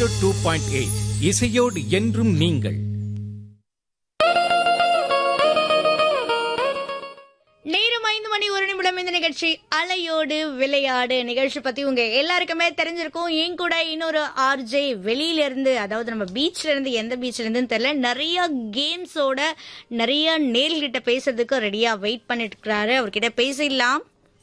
zero two point eight இசையோடு என்றும் நீங்கள் நேரம் ஐந்து மணி ஒரு நிமிடம் இந்த நிகழ்ச்சி அலையோடு விளையாடு நிகழ்ச்சி பத்தி உங்க எல்லாருக்குமே தெரிஞ்சிருக்கும் என் கூட இன்னொரு ஆர்ஜே வெளியில இருந்து அதாவது நம்ம பீச்ல இருந்து எந்த பீச்ல இருந்துன்னு தெரியல நிறைய கேம்ஸோட நிறைய நேர்கிட்ட பேசுறதுக்கு ரெடியா வெயிட் பண்ணிட்டு இருக்கிறாரு அவர்கிட்ட பேசிடலாம்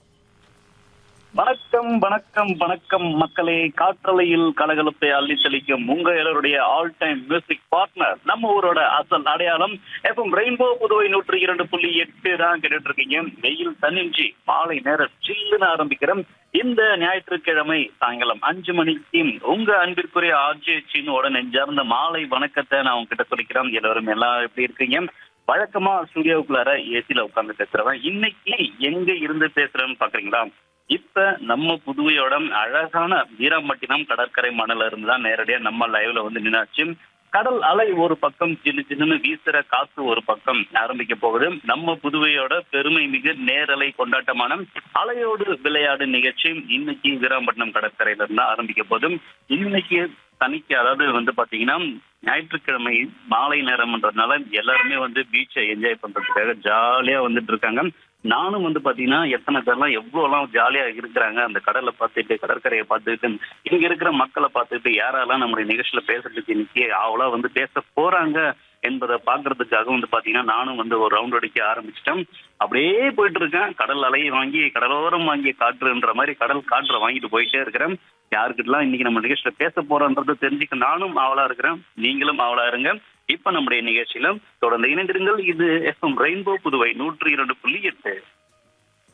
வணக்கம் வணக்கம் வணக்கம் மக்களே காற்றலையில் கலகலப்பை அள்ளி தெளிக்கும் உங்க எல்லாருடைய ஆல் டைம் மியூசிக் பார்ட்னர் நம்ம ஊரோட அசல் அடையாளம் எஃப்எம் ரெயின்போ புதுவை நூற்றி இரண்டு புள்ளி எட்டு தான் கேட்டுட்டு இருக்கீங்க வெயில் தனிஞ்சி மாலை நேரம் சில்லுன்னு ஆரம்பிக்கிறோம் இந்த ஞாயிற்றுக்கிழமை சாயங்காலம் அஞ்சு மணிக்கு உங்க அன்பிற்குரிய ஆர்ஜே சீனோட நெஞ்சார்ந்த மாலை வணக்கத்தை நான் உங்ககிட்ட சொல்லிக்கிறேன் எல்லாரும் எல்லாம் எப்படி இருக்கீங்க வழக்கமா ஸ்டுடியோக்குள்ளார ஏசில உட்கார்ந்து பேசுறவன் இன்னைக்கு எங்க இருந்து பேசுறேன்னு பாக்குறீங்களா இப்ப நம்ம புதுவையோட அழகான வீராம்பட்டினம் கடற்கரை மணல இருந்து தான் நேரடியா நம்ம லைவ்ல வந்து நின்னாச்சு கடல் அலை ஒரு பக்கம் சின்ன சின்ன வீசுற காத்து ஒரு பக்கம் ஆரம்பிக்க போகுது நம்ம புதுவையோட பெருமை மிகு நேரலை கொண்டாட்டமான அலையோடு விளையாடு நிகழ்ச்சி இன்னைக்கு வீராம்பட்டினம் கடற்கரையில இருந்து ஆரம்பிக்க போகுது இன்னைக்கு சனிக்கு அதாவது வந்து பாத்தீங்கன்னா ஞாயிற்றுக்கிழமை மாலை நேரம்ன்றதுனால எல்லாருமே வந்து பீச்சை என்ஜாய் பண்றதுக்காக ஜாலியா வந்துட்டு இருக்காங்க நானும் வந்து பாத்தீங்கன்னா எத்தனை பேர்லாம் எவ்வளவு எல்லாம் ஜாலியா இருக்கிறாங்க அந்த கடலை பார்த்துட்டு கடற்கரையை பார்த்துட்டு இங்க இருக்கிற மக்களை பார்த்துட்டு யாரெல்லாம் நம்முடைய நிகழ்ச்சியில பேசுறதுக்கு இன்னைக்கு அவளா வந்து பேச போறாங்க என்பதை பாக்குறதுக்காக வந்து பாத்தீங்கன்னா நானும் வந்து ஒரு ரவுண்ட் அடிக்க ஆரம்பிச்சிட்டேன் அப்படியே போயிட்டு இருக்கேன் கடல் அலையை வாங்கி கடலோரம் வாங்கிய காற்றுன்ற மாதிரி கடல் காற்றை வாங்கிட்டு போயிட்டே இருக்கிறேன் யாருக்கிட்டலாம் இன்னைக்கு நம்ம நிகழ்ச்சியில பேச போறோன்றதை தெரிஞ்சுக்க நானும் ஆவலா இருக்கிறேன் நீங்களும் ஆவலா இருங்க இப்ப நம்முடைய நிகழ்ச்சியில தொடர்ந்து இணைந்திருங்கள் இது எஃப்எம் ரெயின்போ புதுவை நூற்றி இரண்டு புள்ளி எட்டு